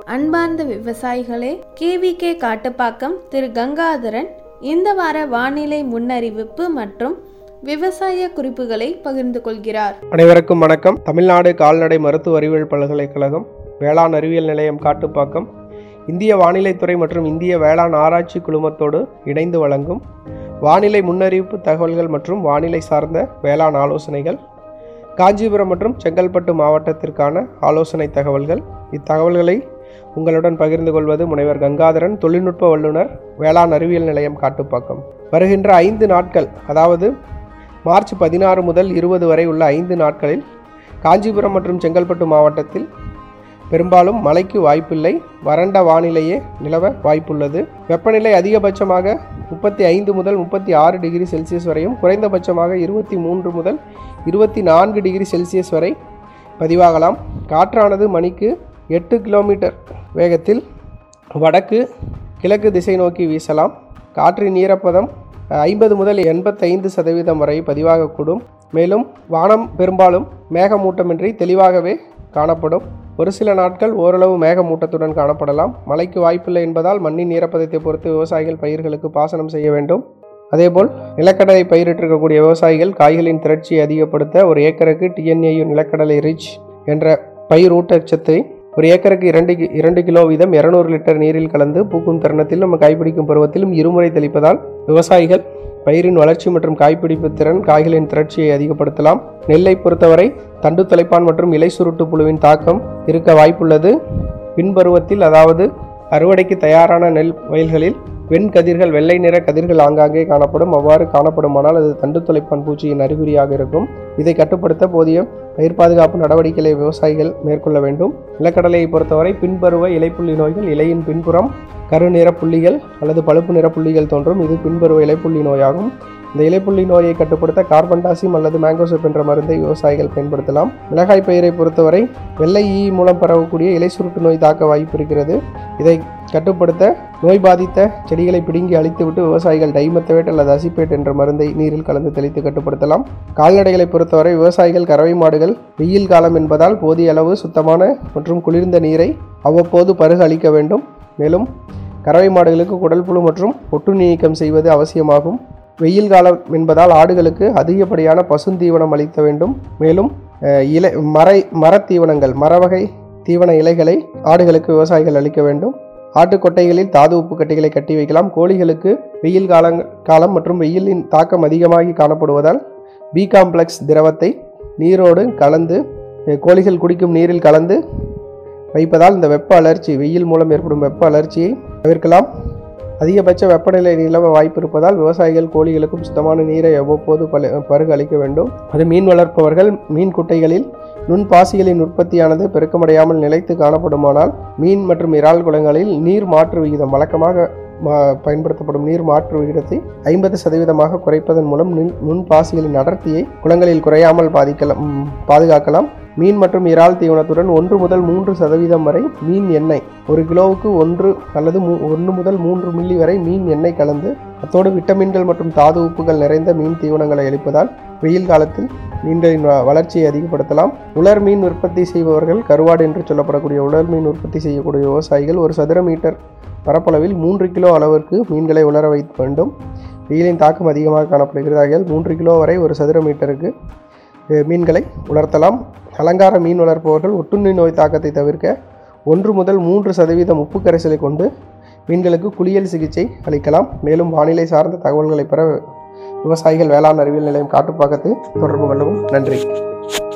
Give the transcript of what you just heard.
அன்பார்ந்த விவசாயிகளே கேவிகே காட்டுப்பாக்கம் திரு கங்காதரன் இந்த வார வானிலை முன்னறிவிப்பு மற்றும் விவசாய குறிப்புகளை பகிர்ந்து கொள்கிறார் அனைவருக்கும் வணக்கம் தமிழ்நாடு கால்நடை மருத்துவ அறிவியல் பல்கலைக்கழகம் வேளாண் அறிவியல் நிலையம் காட்டுப்பாக்கம் இந்திய வானிலைத்துறை மற்றும் இந்திய வேளாண் ஆராய்ச்சி குழுமத்தோடு இணைந்து வழங்கும் வானிலை முன்னறிவிப்பு தகவல்கள் மற்றும் வானிலை சார்ந்த வேளாண் ஆலோசனைகள் காஞ்சிபுரம் மற்றும் செங்கல்பட்டு மாவட்டத்திற்கான ஆலோசனை தகவல்கள் இத்தகவல்களை உங்களுடன் பகிர்ந்து கொள்வது முனைவர் கங்காதரன் தொழில்நுட்ப வல்லுநர் வேளாண் அறிவியல் நிலையம் காட்டுப்பாக்கம் வருகின்ற ஐந்து நாட்கள் அதாவது மார்ச் பதினாறு முதல் இருபது வரை உள்ள ஐந்து நாட்களில் காஞ்சிபுரம் மற்றும் செங்கல்பட்டு மாவட்டத்தில் பெரும்பாலும் மழைக்கு வாய்ப்பில்லை வறண்ட வானிலையே நிலவ வாய்ப்புள்ளது வெப்பநிலை அதிகபட்சமாக முப்பத்தி ஐந்து முதல் முப்பத்தி ஆறு டிகிரி செல்சியஸ் வரையும் குறைந்தபட்சமாக இருபத்தி மூன்று முதல் இருபத்தி நான்கு டிகிரி செல்சியஸ் வரை பதிவாகலாம் காற்றானது மணிக்கு எட்டு கிலோமீட்டர் வேகத்தில் வடக்கு கிழக்கு திசை நோக்கி வீசலாம் காற்றின் ஈரப்பதம் ஐம்பது முதல் எண்பத்தைந்து சதவீதம் வரை பதிவாகக்கூடும் மேலும் வானம் பெரும்பாலும் மேகமூட்டமின்றி தெளிவாகவே காணப்படும் ஒரு சில நாட்கள் ஓரளவு மேகமூட்டத்துடன் காணப்படலாம் மழைக்கு வாய்ப்பில்லை என்பதால் மண்ணின் ஈரப்பதத்தை பொறுத்து விவசாயிகள் பயிர்களுக்கு பாசனம் செய்ய வேண்டும் அதேபோல் நிலக்கடலை பயிரிட்டிருக்கக்கூடிய விவசாயிகள் காய்களின் திரட்சியை அதிகப்படுத்த ஒரு ஏக்கருக்கு டிஎன்ஏயு நிலக்கடலை ரிச் என்ற பயிர் ஊட்டச்சத்தை ஒரு ஏக்கருக்கு இரண்டு கி- இரண்டு கிலோ வீதம் இருநூறு லிட்டர் நீரில் கலந்து பூக்கும் தருணத்தில் நம்ம காய்பிடிக்கும் பருவத்திலும் இருமுறை தெளிப்பதால் விவசாயிகள் பயிரின் வளர்ச்சி மற்றும் காய்பிடிப்பு திறன் காய்களின் திரட்சியை அதிகப்படுத்தலாம் நெல்லை பொறுத்தவரை தண்டு தலைப்பான் மற்றும் இலை சுருட்டு புழுவின் தாக்கம் இருக்க வாய்ப்புள்ளது பின்பருவத்தில் அதாவது அறுவடைக்கு தயாரான நெல் வயல்களில் வெண் கதிர்கள் வெள்ளை நிற கதிர்கள் ஆங்காங்கே காணப்படும் அவ்வாறு காணப்படுமானால் அது தண்டு துளைப்பான் பூச்சியின் அறிகுறியாக இருக்கும் இதை கட்டுப்படுத்த போதிய பயிர் பாதுகாப்பு நடவடிக்கைகளை விவசாயிகள் மேற்கொள்ள வேண்டும் நிலக்கடலையை பொறுத்தவரை பின்பருவ இலைப்புள்ளி நோய்கள் இலையின் பின்புறம் கருநிற புள்ளிகள் அல்லது பழுப்பு நிற புள்ளிகள் தோன்றும் இது பின்பருவ இலைப்புள்ளி நோயாகும் இந்த இலைப்புள்ளி நோயை கட்டுப்படுத்த கார்பன்டாசிம் அல்லது மேங்கோசெப் என்ற மருந்தை விவசாயிகள் பயன்படுத்தலாம் மிளகாய் பயிரை பொறுத்தவரை வெள்ளை ஈ மூலம் பரவக்கூடிய இலை சுருட்டு நோய் தாக்க வாய்ப்பு இருக்கிறது இதை கட்டுப்படுத்த நோய் பாதித்த செடிகளை பிடுங்கி அழித்துவிட்டு விவசாயிகள் டைமத்தவேட் அல்லது அசிப்பேட் என்ற மருந்தை நீரில் கலந்து தெளித்து கட்டுப்படுத்தலாம் கால்நடைகளை பொறுத்தவரை விவசாயிகள் கறவை மாடுகள் வெயில் காலம் என்பதால் போதிய அளவு சுத்தமான மற்றும் குளிர்ந்த நீரை அவ்வப்போது பருக அளிக்க வேண்டும் மேலும் கறவை மாடுகளுக்கு குடல் புழு மற்றும் ஒட்டு நீக்கம் செய்வது அவசியமாகும் வெயில் காலம் என்பதால் ஆடுகளுக்கு அதிகப்படியான பசுந்தீவனம் அளிக்க வேண்டும் மேலும் அஹ், இலை மரை மரத்தீவனங்கள் மரவகை தீவன இலைகளை ஆடுகளுக்கு விவசாயிகள் அளிக்க வேண்டும் ஆட்டுக்கொட்டைகளில் தாது உப்பு கட்டிகளை கட்டி வைக்கலாம் கோழிகளுக்கு வெயில் காலம் காலம் மற்றும் வெயிலின் தாக்கம் அதிகமாகி காணப்படுவதால் பி காம்ப்ளெக்ஸ் திரவத்தை நீரோடு கலந்து அஹ், கோழிகள் குடிக்கும் நீரில் கலந்து வைப்பதால் இந்த வெப்ப அலர்ச்சி வெயில் மூலம் ஏற்படும் வெப்ப அலர்ச்சியை தவிர்க்கலாம் அதிகபட்ச வெப்பநிலை நிலவ வாய்ப்பு இருப்பதால் விவசாயிகள் கோழிகளுக்கும் சுத்தமான நீரை அவ்வப்போது பல பருக அளிக்க வேண்டும் அது மீன் வளர்ப்பவர்கள் மீன் குட்டைகளில் நுண் பாசிகளின் உற்பத்தியானது பெருக்கமடையாமல் நிலைத்து காணப்படுமானால் மீன் மற்றும் இறால் குளங்களில் நீர் மாற்று விகிதம் வழக்கமாக மா- பயன்படுத்தப்படும் நீர் மாற்று விகிதத்தை ஐம்பது சதவீதமாக குறைப்பதன் மூலம் நுண் நுண் பாசிகளின் அடர்த்தியை குளங்களில் குறையாமல் பாதிக்கலாம் ம், பாதுகாக்கலாம் மீன் மற்றும் இறால் தீவனத்துடன் ஒன்று முதல் மூன்று சதவீதம் வரை மீன் எண்ணெய் ஒரு கிலோவுக்கு ஒன்று அல்லது மூ ஒன்று முதல் மூன்று மில்லி வரை மீன் எண்ணெய் கலந்து அத்தோடு விட்டமின்கள் மற்றும் தாது உப்புகள் நிறைந்த மீன் தீவனங்களை அளிப்பதால் வெயில் காலத்தில் மீன்களின் வ- வளர்ச்சியை அதிகப்படுத்தலாம் உலர் மீன் உற்பத்தி செய்பவர்கள் கருவாடு என்று சொல்லப்படக்கூடிய உலர் மீன் உற்பத்தி செய்யக்கூடிய விவசாயிகள் ஒரு சதுர மீட்டர் பரப்பளவில் மூன்று கிலோ அளவிற்கு மீன்களை உலர வைக்க வேண்டும் வெயிலின் தாக்கம் அதிகமாக காணப்படுகிறது ஆகையால் மூன்று கிலோ வரை ஒரு சதுர மீட்டருக்கு அஹ், மீன்களை உலர்த்தலாம் அலங்கார மீன் வளர்ப்பவர்கள் ஒட்டுண்ணி நோய் தாக்கத்தை தவிர்க்க ஒன்று முதல் மூன்று சதவீதம் உப்பு கரைசலை கொண்டு மீன்களுக்கு குளியல் சிகிச்சை அளிக்கலாம் மேலும் வானிலை சார்ந்த தகவல்களை பெற விவசாயிகள் வேளாண் அறிவியல் நிலையம் காட்டுப்பாக்கத்தை தொடர்பு கொள்ளவும் நன்றி